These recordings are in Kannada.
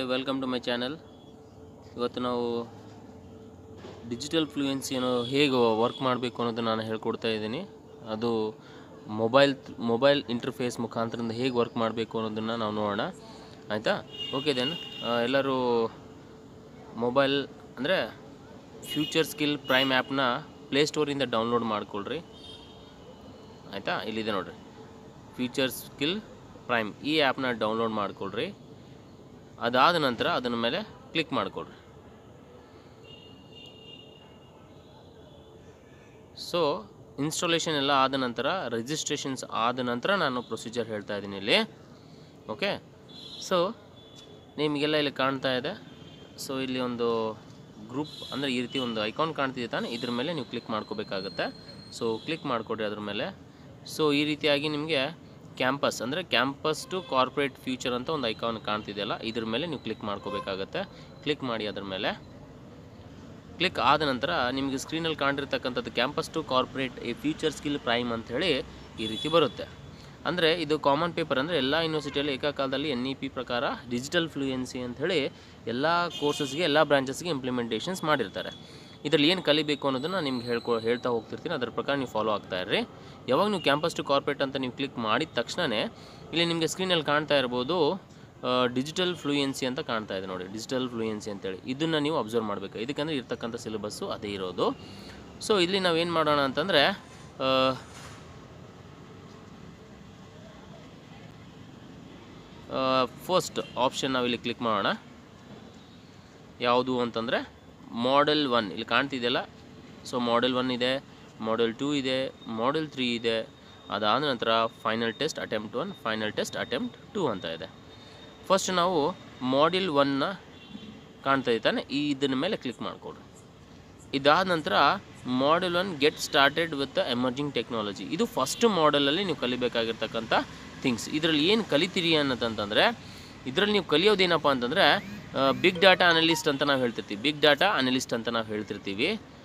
ವೆಲ್ಕಮ್ ಟು ಮೈ ಚಾನಲ್ ಇವತ್ತು ನಾವು ಡಿಜಿಟಲ್ ಫ್ಲೂಯೆನ್ಸಿಯನ್ನು ಹೇಗೆ ವರ್ಕ್ ಮಾಡಬೇಕು ಅನ್ನೋದನ್ನು ನಾನು ಹೇಳ್ಕೊಡ್ತಾ ಇದ್ದೀನಿ ಅದು ಮೊಬೈಲ್ ಮೊಬೈಲ್ ಇಂಟರ್ಫೇಸ್ ಮುಖಾಂತರದಿಂದ ಹೇಗೆ ವರ್ಕ್ ಮಾಡಬೇಕು ಅನ್ನೋದನ್ನು ನಾವು ನೋಡೋಣ ಆಯಿತಾ ಓಕೆ ದೆನ್ ಎಲ್ಲರೂ ಮೊಬೈಲ್ ಅಂದರೆ ಫ್ಯೂಚರ್ ಸ್ಕಿಲ್ ಪ್ರೈಮ್ ಆ್ಯಪ್ನ ಪ್ಲೇಸ್ಟೋರಿಂದ ಡೌನ್ಲೋಡ್ ಮಾಡ್ಕೊಳ್ರಿ ಆಯಿತಾ ಇಲ್ಲಿದೆ ನೋಡಿರಿ ಫ್ಯೂಚರ್ ಸ್ಕಿಲ್ ಪ್ರೈಮ್ ಈ ಆ್ಯಪ್ನ ಡೌನ್ಲೋಡ್ ಮಾಡ್ಕೊಳ್ರಿ ಅದಾದ ನಂತರ ಅದನ್ನ ಮೇಲೆ ಕ್ಲಿಕ್ ಮಾಡಿಕೊಡ್ರಿ ಸೊ ಇನ್ಸ್ಟಾಲೇಷನ್ ಎಲ್ಲ ಆದ ನಂತರ ರಿಜಿಸ್ಟ್ರೇಷನ್ಸ್ ಆದ ನಂತರ ನಾನು ಪ್ರೊಸೀಜರ್ ಹೇಳ್ತಾ ಇದ್ದೀನಿ ಇಲ್ಲಿ ಓಕೆ ಸೊ ನಿಮಗೆಲ್ಲ ಇಲ್ಲಿ ಕಾಣ್ತಾ ಇದೆ ಸೊ ಇಲ್ಲಿ ಒಂದು ಗ್ರೂಪ್ ಅಂದರೆ ಈ ರೀತಿ ಒಂದು ಐಕಾನ್ ಕಾಣ್ತಿದೆ ತಾನೆ ಇದ್ರ ಮೇಲೆ ನೀವು ಕ್ಲಿಕ್ ಮಾಡ್ಕೋಬೇಕಾಗತ್ತೆ ಸೊ ಕ್ಲಿಕ್ ಮಾಡಿಕೊಡ್ರಿ ಅದ್ರ ಮೇಲೆ ಸೊ ಈ ರೀತಿಯಾಗಿ ನಿಮಗೆ ಕ್ಯಾಂಪಸ್ ಅಂದರೆ ಕ್ಯಾಂಪಸ್ ಟು ಕಾರ್ಪೊರೇಟ್ ಫ್ಯೂಚರ್ ಅಂತ ಒಂದು ಐಕಾನ್ ಕಾಣ್ತಿದೆಯಲ್ಲ ಇದ್ರ ಮೇಲೆ ನೀವು ಕ್ಲಿಕ್ ಮಾಡ್ಕೋಬೇಕಾಗತ್ತೆ ಕ್ಲಿಕ್ ಮಾಡಿ ಅದ್ರ ಮೇಲೆ ಕ್ಲಿಕ್ ಆದ ನಂತರ ನಿಮಗೆ ಸ್ಕ್ರೀನಲ್ಲಿ ಕಾಣಿರ್ತಕ್ಕಂಥದ್ದು campus to corporate a future skill prime ಅಂತ ಹೇಳಿ ಈ ರೀತಿ ಬರುತ್ತೆ ಅಂದರೆ ಇದು ಕಾಮನ್ ಪೇಪರ್ ಅಂದರೆ ಎಲ್ಲ ಯೂನಿವರ್ಸಿಟಿಯಲ್ಲಿ ಏಕಕಾಲದಲ್ಲಿ ಎನ್ ಇ ಪಿ ಪ್ರಕಾರ ಡಿಜಿಟಲ್ ಫ್ಲೂಯೆನ್ಸಿ ಅಂತ ಹೇಳಿ ಎಲ್ಲ ಕೋರ್ಸಸ್ಗೆ ಎಲ್ಲ ಬ್ರಾಂಚಸ್ಗೆ ಇಂಪ್ಲಿಮೆಂಟೇಷನ್ಸ್ ಮಾಡಿರ್ತಾರೆ ಇದರಲ್ಲಿ ಏನು ಕಲಿಬೇಕು ಅನ್ನೋದನ್ನು ನಿಮ್ಗೆ ಹೇಳ್ಕೊ ಹೇಳ್ತಾ ಹೋಗ್ತಿರ್ತೀನಿ ಅದರ ಪ್ರಕಾರ ನೀವು ಫಾಲೋ ಆಗ್ತಾ ಇರ್ರಿ ಯಾವಾಗ ನೀವು ಕ್ಯಾಂಪಸ್ ಟು ಕಾರ್ಪೊರೇಟ್ ಅಂತ ನೀವು ಕ್ಲಿಕ್ ಮಾಡಿದ ತಕ್ಷಣವೇ ಇಲ್ಲಿ ನಿಮಗೆ ಸ್ಕ್ರೀನಲ್ಲಿ ಕಾಣ್ತಾ ಇರ್ಬೋದು ಡಿಜಿಟಲ್ ಫ್ಲೂಯೆನ್ಸಿ ಅಂತ ಕಾಣ್ತಾ ಇದೆ ನೋಡಿ ಡಿಜಿಟಲ್ ಫ್ಲೂಯೆನ್ಸಿ ಅಂತೇಳಿ ಇದನ್ನು ನೀವು ಅಬ್ಸರ್ವ್ ಮಾಡಬೇಕು ಇದಕ್ಕಂದ್ರೆ ಇರ್ತಕ್ಕಂಥ ಸಿಲೆಬಸ್ಸು ಅದೇ ಇರೋದು ಸೊ ಇಲ್ಲಿ ನಾವೇನು ಮಾಡೋಣ ಅಂತಂದರೆ ಫಸ್ಟ್ ಆಪ್ಷನ್ ನಾವಿಲ್ಲಿ ಕ್ಲಿಕ್ ಮಾಡೋಣ ಯಾವುದು ಅಂತಂದರೆ ಮಾಡೆಲ್ ಒನ್ ಇಲ್ಲಿ ಕಾಣ್ತಿದೆಯಲ್ಲ ಸೊ ಮಾಡೆಲ್ ಒನ್ ಇದೆ ಮಾಡೆಲ್ ಟೂ ಇದೆ ಮಾಡೆಲ್ ತ್ರೀ ಇದೆ ಅದಾದ ನಂತರ final test attempt one final test attempt two ಅಂತ ಇದೆ ಫಸ್ಟ್ ನಾವು ಮಾಡೆಲ್ ಒನ್ನ ಕಾಣ್ತಾ ಇದ್ದಾನೆ ಈ ಇದನ್ನ ಮೇಲೆ ಕ್ಲಿಕ್ ಮಾಡಿಕೊಡ್ರಿ ಇದಾದ ನಂತರ model one get started with emerging technology ಇದು ಫಸ್ಟ್ ಮಾಡೆಲಲ್ಲಿ ನೀವು ಕಲಿಬೇಕಾಗಿರ್ತಕ್ಕಂಥ ಥಿಂಗ್ಸ್ ಇದರಲ್ಲಿ ಏನು ಕಲಿತೀರಿ ಅನ್ನೋದಂತಂದರೆ ಇದರಲ್ಲಿ ನೀವು ಕಲಿಯೋದೇನಪ್ಪ ಅಂತಂದರೆ ಬಿಗ್ ಡಾಟಾ ಅನಲಿಸ್ಟ್ ಅಂತ ನಾವು ಹೇಳ್ತಿರ್ತೀವಿ ಬಿಗ್ ಡಾಟಾ ಅನಲಿಸ್ಟ್ ಅಂತ ನಾವು ಹೇಳ್ತಿರ್ತೀವಿ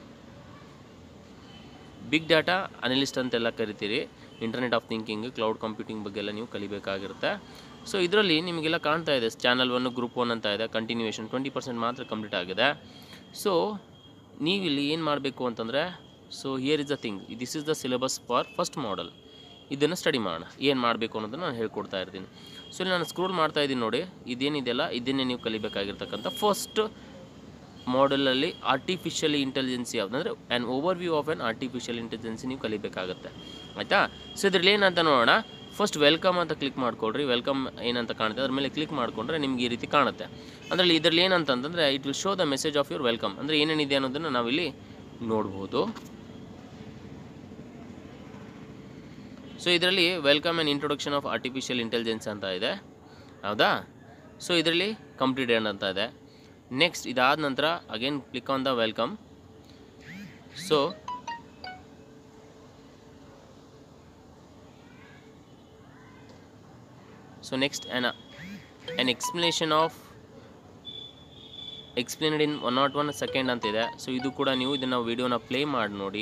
ಬಿಗ್ ಡಾಟಾ ಅನಲಿಸ್ಟ್ ಅಂತೆಲ್ಲ ಕರಿತೀರಿ internet of thinking cloud computing ಬಗ್ಗೆ ಎಲ್ಲ ನೀವು ಕಲಿಬೇಕಾಗಿರುತ್ತೆ ಸೊ ಇದರಲ್ಲಿ ನಿಮಗೆಲ್ಲ ಕಾಣ್ತಾ ಇದೆ ಚಾನಲ್ ಒನ್ ಗ್ರೂಪ್ ಒನ್ ಅಂತ ಇದೆ ಕಂಟಿನ್ಯೂಯೇಷನ್ ಟ್ವೆಂಟಿ ಪರ್ಸೆಂಟ್ ಮಾತ್ರ ಕಂಪ್ಲೀಟ್ ಆಗಿದೆ ಸೊ ನೀವಿಲ್ಲಿ ಏನು ಮಾಡಬೇಕು ಅಂತಂದರೆ so here is the thing this is the syllabus for first model ಇದನ್ನು ಸ್ಟಡಿ ಮಾಡೋಣ ಏನು ಮಾಡಬೇಕು ಅನ್ನೋದನ್ನು ನಾನು ಹೇಳ್ಕೊಡ್ತಾ ಇರ್ತೀನಿ ಸೊ ಇಲ್ಲಿ ನಾನು ಸ್ಕ್ರೋಲ್ ಮಾಡ್ತಾ ಇದ್ದೀನಿ ನೋಡಿ ಇದೇನಿದೆಯಲ್ಲ ಇದನ್ನೇ ನೀವು ಕಲಿಬೇಕಾಗಿರ್ತಕ್ಕಂಥ ಫಸ್ಟ್ ಮಾಡಲಲ್ಲಿ ಆರ್ಟಿಫಿಷಿಯಲ್ ಇಂಟೆಲಿಜೆನ್ಸಿ ಯಾವುದಂದರೆ an overview of an artificial intelligence ನೀವು ಕಲಿಬೇಕಾಗುತ್ತೆ ಆಯಿತಾ ಸೊ ಇದ್ರಲ್ಲಿ ಏನಂತ ನೋಡೋಣ ಫಸ್ಟ್ ವೆಲ್ಕಮ್ ಅಂತ ಕ್ಲಿಕ್ ಮಾಡ್ಕೊಳ್ರಿ ವೆಲ್ಕಮ್ ಏನಂತ ಕಾಣುತ್ತೆ ಅದ್ರ ಮೇಲೆ ಕ್ಲಿಕ್ ಮಾಡಿಕೊಂಡ್ರೆ ನಿಮ್ಗೆ ಈ ರೀತಿ ಕಾಣುತ್ತೆ ಅದರಲ್ಲಿ ಇದರಲ್ಲಿ ಏನಂತಂತಂದರೆ it will show the message of your welcome ಅಂದರೆ ಏನೇನಿದೆ ಅನ್ನೋದನ್ನು ನಾವಿಲ್ಲಿ ನೋಡ್ಬೋದು ಸೊ ಇದರಲ್ಲಿ welcome and introduction of artificial intelligence ಅಂತ ಇದೆ ಹೌದಾ ಸೊ ಇದರಲ್ಲಿ ಕಂಪ್ಲೀಟೆಡ್ ಅಂತ ಇದೆ ನೆಕ್ಸ್ಟ್ ಇದಾದ ನಂತರ again click on the welcome so so next an an explanation of explained in one not one second ಅಂತಿದೆ ಸೊ ಇದು ಕೂಡ ನೀವು ಇದನ್ನು ವೀಡಿಯೋನ ಪ್ಲೇ ಮಾಡಿ ನೋಡಿ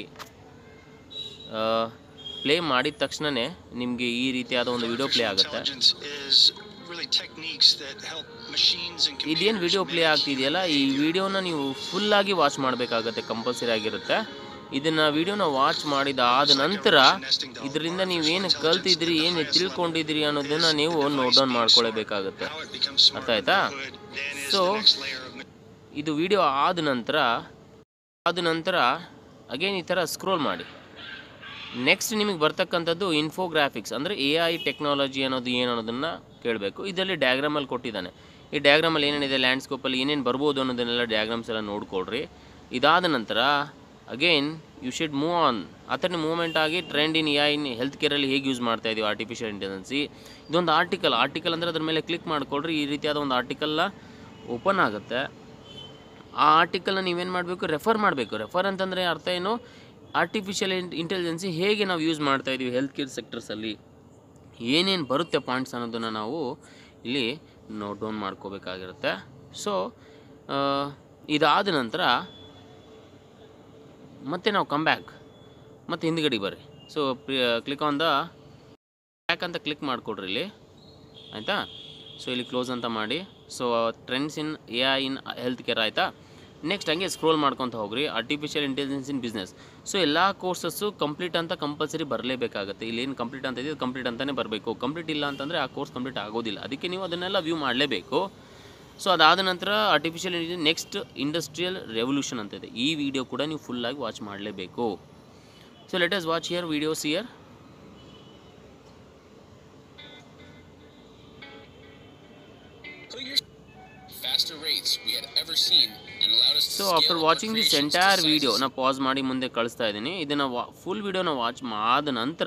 ಪ್ಲೇ ಮಾಡಿದ ತಕ್ಷಣವೇ ನಿಮಗೆ ಈ ರೀತಿಯಾದ ಒಂದು ವಿಡಿಯೋ ಪ್ಲೇ ಆಗುತ್ತೆ Intelligence is really techniques that help machines and ಇದೇನು ವಿಡಿಯೋ computers ಪ್ಲೇ make ಆಗ್ತಿದೆಯಲ್ಲ ಈ ವಿಡಿಯೋನ ನೀವು ಫುಲ್ಲಾಗಿ ವಾಚ್ ಮಾಡಬೇಕಾಗತ್ತೆ ಕಂಪಲ್ಸರಿ ಆಗಿರುತ್ತೆ ಇದನ್ನು ವಿಡಿಯೋನ ವಾಚ್ ಮಾಡಿದಾದ ನಂತರ ಇದರಿಂದ ನೀವೇನು ಕಲ್ತಿದ್ರಿ ಏನು ತಿಳ್ಕೊಂಡಿದ್ರಿ ಅನ್ನೋದನ್ನು ನೀವು ನೋಟ್ ಡೌನ್ ಮಾಡ್ಕೊಳ್ಳೇಬೇಕಾಗುತ್ತೆ how it becomes smart ಅರ್ಥ ಆಯ್ತಾ under the hood, then is So, the next layer of ಇದು ವಿಡಿಯೋ ಆದ ನಂತರ ಆದ ನಂತರ ಅಗೇನ್ ಈ ಥರ ಸ್ಕ್ರೋಲ್ ಮಾಡಿ ನೆಕ್ಸ್ಟ್ ನಿಮಗೆ ಬರ್ತಕ್ಕಂಥದ್ದು ಇನ್ಫೋಗ್ರಾಫಿಕ್ಸ್ ಅಂದರೆ ಎ ಐ ಟೆಕ್ನಾಲಜಿ ಅನ್ನೋದು ಏನು ಅನ್ನೋದನ್ನು ಕೇಳಬೇಕು ಇದರಲ್ಲಿ ಡಯಾಗ್ರಾಮಲ್ಲಿ ಕೊಟ್ಟಿದ್ದಾನೆ ಈ ಡಯಾಗ್ರಾಮಲ್ಲಿ ಏನೇನಿದೆ ಲ್ಯಾಂಡ್ಸ್ಕೋಪಲ್ಲಿ ಏನೇನು ಬರ್ಬೋದು ಅನ್ನೋದನ್ನೆಲ್ಲ ಡಯಾಗ್ರಾಮ್ಸ್ ಎಲ್ಲ ನೋಡ್ಕೊಳ್ರಿ ಇದಾದ ನಂತರ again you should move on ಆ ಥರ ಮೂವ್ಮೆಂಟ್ ಆಗಿ trend in A I in health ಕೇರಲ್ಲಿ ಹೇಗೆ ಯೂಸ್ ಮಾಡ್ತಾ ಇದೀವಿ ಆರ್ಟಿಫಿಷಿಯಲ್ ಇಂಟೆಲಿಜೆನ್ಸಿ ಇದೊಂದು ಆರ್ಟಿಕಲ್ ಆರ್ಟಿಕಲ್ ಅಂದರೆ ಅದ್ರ ಮೇಲೆ ಕ್ಲಿಕ್ ಮಾಡ್ಕೊಳ್ರಿ ಈ ರೀತಿಯಾದ ಒಂದು ಆರ್ಟಿಕಲ್ನ ಓಪನ್ ಆಗುತ್ತೆ ಆ ಆರ್ಟಿಕಲ್ನ ನೀವೇನು ಮಾಡಬೇಕು ರೆಫರ್ ಮಾಡಬೇಕು ರೆಫರ್ ಅಂತಂದರೆ ಅರ್ಥ ಏನು ಆರ್ಟಿಫಿಷಿಯಲ್ ಇಂಟೆಲಿಜೆನ್ಸಿ ಹೇಗೆ ನಾವು ಯೂಸ್ ಮಾಡ್ತಾ ಇದೀವಿ ಹೆಲ್ತ್ ಕೇರ್ ಸೆಕ್ಟರ್ಸಲ್ಲಿ ಏನೇನು ಬರುತ್ತೆ ಪಾಯಿಂಟ್ಸ್ ಅನ್ನೋದನ್ನು ನಾವು ಇಲ್ಲಿ ನೋಟ್ ಡೌನ್ ಮಾಡ್ಕೋಬೇಕಾಗಿರುತ್ತೆ ಸೊ ಇದಾದ ನಂತರ ಮತ್ತೆ ನಾವು ಕಮ್ ಬ್ಯಾಕ್ ಮತ್ತು ಹಿಂದ್ಗಡೆ ಬರ್ರಿ so click on the back ಅಂತ ಕ್ಲಿಕ್ ಮಾಡಿಕೊಡ್ರಿ ಇಲ್ಲಿ ಆಯಿತಾ ಸೊ ಇಲ್ಲಿ ಕ್ಲೋಸ್ ಅಂತ ಮಾಡಿ so trends in A I in health care ಆಯಿತಾ ನೆಕ್ಸ್ಟ್ ಹಂಗೆ ಸ್ಕ್ರೋಲ್ ಮಾಡ್ಕೊತ ಹೋಗ್ರಿ artificial intelligence in business so ಎಲ್ಲ ಕೋರ್ಸಸ್ಸು ಕಂಪ್ಲೀಟ್ ಅಂತ ಕಂಪಲ್ಸರಿ ಬರಲೇಬೇಕಾಗುತ್ತೆ ಇಲ್ಲಿ ಏನು ಕಂಪ್ಲೀಟ್ ಅಂತ ಇದೆ ಕಂಪ್ಲೀಟ್ ಅಂತಲೇ ಬರಬೇಕು ಕಂಪ್ಲೀಟ್ ಇಲ್ಲ ಅಂತಂದರೆ ಆ ಕೋರ್ಸ್ ಕಂಪ್ಲೀಟ್ ಆಗೋದಿಲ್ಲ ಅದಕ್ಕೆ ನೀವು ಅದನ್ನೆಲ್ಲ ವ್ಯೂ ಮಾಡಲೇಬೇಕು ಸೊ ಅದಾದ ನಂತರ artificial intelligence next industrial revolution ಅಂತ ಇದೆ ಈ ವಿಡಿಯೋ ಕೂಡ ನೀವು ಫುಲ್ಲಾಗಿ ವಾಚ್ ಮಾಡಲೇಬೇಕು so let us watch here videos here faster rates we had ever seen and allowed us to so scale after up our watching this creations to entire video sizes ನಾ ಪಾಸ್ ಮಾಡಿ ಮುಂದೆ ಕಳಿಸ್ತಾ ಇದ್ದೀನಿ ಇದನ್ನು ವಾ ಫುಲ್ ವಿಡಿಯೋನ ವಾಚ್ ಆದ ನಂತರ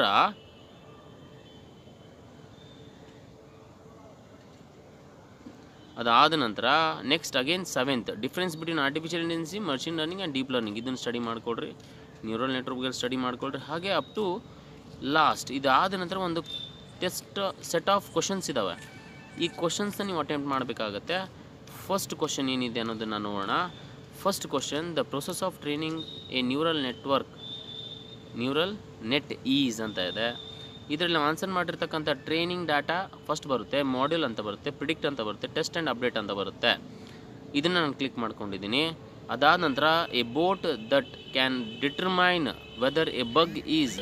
ಅದಾದ ನಂತರ next again seventh difference between artificial intelligence machine learning and deep learning ಇದನ್ನು ಸ್ಟಡಿ ಮಾಡ್ಕೊಳ್ರಿ ನ್ಯೂರಲ್ ನೆಟ್ವರ್ಕ್ಗಳು ಸ್ಟಡಿ ಮಾಡ್ಕೊಳ್ರಿ ಹಾಗೆ ಅಪ್ ಟು ಲಾಸ್ಟ್ ಇದಾದ ನಂತರ ಒಂದು ಟೆಸ್ಟ್ ಸೆಟ್ ಆಫ್ ಕ್ವಶನ್ಸ್ ಇದ್ದಾವೆ ಈ ಕ್ವಶನ್ಸ್ನ ನೀವು ಅಟೆಂಪ್ಟ್ ಮಾಡಬೇಕಾಗತ್ತೆ ಫಸ್ಟ್ ಕ್ವಶನ್ ಏನಿದೆ ಅನ್ನೋದನ್ನು ನೋಡೋಣ first question the process of training a neural network neural net is ಅಂತ ಇದೆ ಇದರಲ್ಲಿ ಆನ್ಸರ್ ಮಾಡಿರ್ತಕ್ಕಂಥ ಟ್ರೈನಿಂಗ್ ಡಾಟಾ ಫಸ್ಟ್ ಬರುತ್ತೆ ಮಾಡ್ಯೂಲ್ ಅಂತ ಬರುತ್ತೆ ಪ್ರಿಡಿಕ್ಟ್ ಅಂತ ಬರುತ್ತೆ ಟೆಸ್ಟ್ ಆ್ಯಂಡ್ ಅಪ್ಡೇಟ್ ಅಂತ ಬರುತ್ತೆ ಇದನ್ನು ನಾನು ಕ್ಲಿಕ್ ಮಾಡ್ಕೊಂಡಿದ್ದೀನಿ ಅದಾದ ನಂತರ a bot that can determine whether a bug is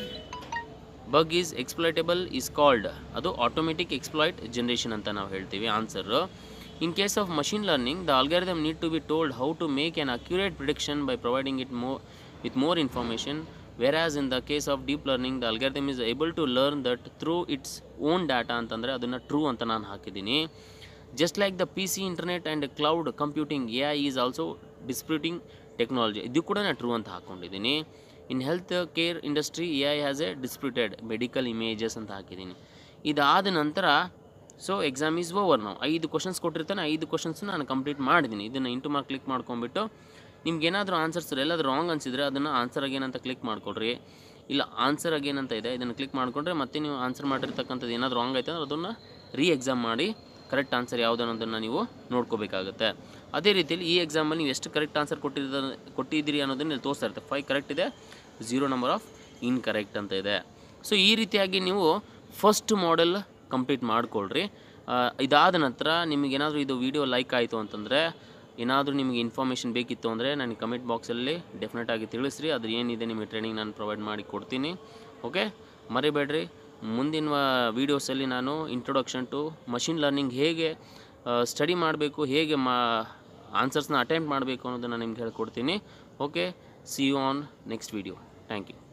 bug is exploitable is called ಅದು ಆಟೋಮೆಟಿಕ್ ಎಕ್ಸ್ಪ್ಲಾಯ್ಟ್ ಜನ್ರೇಷನ್ ಅಂತ ನಾವು ಹೇಳ್ತೀವಿ answer in case of machine learning the algorithm need to be told how to make an accurate prediction by providing it mo with more information whereas in the case of deep learning the algorithm is able to learn that through its own data ಅಂತಂದರೆ ಅದನ್ನು ಟ್ರೂ ಅಂತ ನಾನು ಹಾಕಿದ್ದೀನಿ just like the P C internet and cloud computing A I is also disputing technology ಇದು ಕೂಡ ನಾನು ಟ್ರೂ ಅಂತ ಹಾಕ್ಕೊಂಡಿದ್ದೀನಿ in health care industry A I has a disputed medical images ಅಂತ ಹಾಕಿದ್ದೀನಿ ಇದಾದ ನಂತರ ಸೊ ಎಕ್ಸಾಮ್ ಈಸ್ ಓವರ್ ನಾವು ಐದು ಕ್ವಶನ್ಸ್ ಕೊಟ್ಟಿರ್ತಾನೆ ಐದು ಕ್ವಶನ್ಸ್ ನಾನು ಕಂಪ್ಲೀಟ್ ಮಾಡಿದ್ದೀನಿ ಇದನ್ನು ಇಂಟು ಮಾರ್ಕ್ ಕ್ಲಿಕ್ ಮಾಡ್ಕೊಂಬಿಟ್ಟು ನಿಮ್ಗೆ ಏನಾದರೂ ಆನ್ಸರ್ಸ್ ಎಲ್ಲಾದರೂ ರಾಂಗ್ ಅನಿಸಿದ್ರೆ ಅದನ್ನು ಆನ್ಸರ್ ಅಗೇನ್ ಅಂತ ಕ್ಲಿಕ್ ಮಾಡ್ಕೊಡ್ರಿ ಇಲ್ಲ ಆನ್ಸರ್ ಅಗೇನ್ ಅಂತ ಇದೆ ಇದನ್ನು ಕ್ಲಿಕ್ ಮಾಡಿಕೊಂಡ್ರೆ ಮತ್ತೆ ನೀವು ಆನ್ಸರ್ ಮಾಡಿರ್ತಕ್ಕಂಥದ್ದು ಏನಾದರೂ ರಾಂಗ್ ಆಯ್ತು ಅಂದ್ರೆ ಅದನ್ನು ರೀ ಎಕ್ಸಾಮ್ ಮಾಡಿ ಕರೆಕ್ಟ್ ಆನ್ಸರ್ ಯಾವುದು ಅನ್ನೋದನ್ನು ನೀವು ನೋಡ್ಕೋಬೇಕಾಗುತ್ತೆ ಅದೇ ರೀತಿಯಲ್ಲಿ ಈ ಎಕ್ಸಾಮಲ್ಲಿ ನೀವು ಎಷ್ಟು ಕರೆಕ್ಟ್ ಆನ್ಸರ್ ಕೊಟ್ಟಿದ್ದ ಕೊಟ್ಟಿದ್ದೀರಿ ಅನ್ನೋದನ್ನ ಇಲ್ಲಿ ತೋರಿಸ್ತಾ ಇರುತ್ತೆ ಫೈವ್ ಕರೆಕ್ಟ್ ಇದೆ ಝೀರೋ ನಂಬರ್ ಆಫ್ ಇನ್ಕರೆಕ್ಟ್ ಅಂತ ಇದೆ ಸೊ ಈ ರೀತಿಯಾಗಿ ನೀವು ಫಸ್ಟ್ ಮಾಡೆಲ್ ಕಂಪ್ಲೀಟ್ ಮಾಡಿಕೊಳ್ರಿ ಇದಾದ ನಂತರ ನಿಮಗೇನಾದರೂ ಇದು ವಿಡಿಯೋ ಲೈಕ್ ಆಯಿತು ಅಂತಂದರೆ ಏನಾದರೂ ನಿಮಗೆ ಇನ್ಫಾರ್ಮೇಷನ್ ಬೇಕಿತ್ತು ಅಂದರೆ ನನಗೆ ಕಮೆಂಟ್ ಬಾಕ್ಸಲ್ಲಿ ಡೆಫಿನೆಟಾಗಿ ತಿಳಿಸ್ರಿ ಅದು ಏನಿದೆ ನಿಮಗೆ ಟ್ರೈನಿಂಗ್ ನಾನು ಪ್ರೊವೈಡ್ ಮಾಡಿ ಕೊಡ್ತೀನಿ ಓಕೆ ಮರಿಬೇಡ್ರಿ ಮುಂದಿನ ವೀಡಿಯೋಸಲ್ಲಿ ನಾನು ಇಂಟ್ರೊಡಕ್ಷನ್ ಟು ಮಷಿನ್ ಲರ್ನಿಂಗ್ ಹೇಗೆ ಸ್ಟಡಿ ಮಾಡಬೇಕು ಹೇಗೆ ಮಾ ಆನ್ಸರ್ಸ್ನ ಅಟೆಂಪ್ಟ್ ಮಾಡಬೇಕು ಅನ್ನೋದನ್ನು ನಿಮ್ಗೆ ಹೇಳ್ಕೊಡ್ತೀನಿ okay see you on next video thank you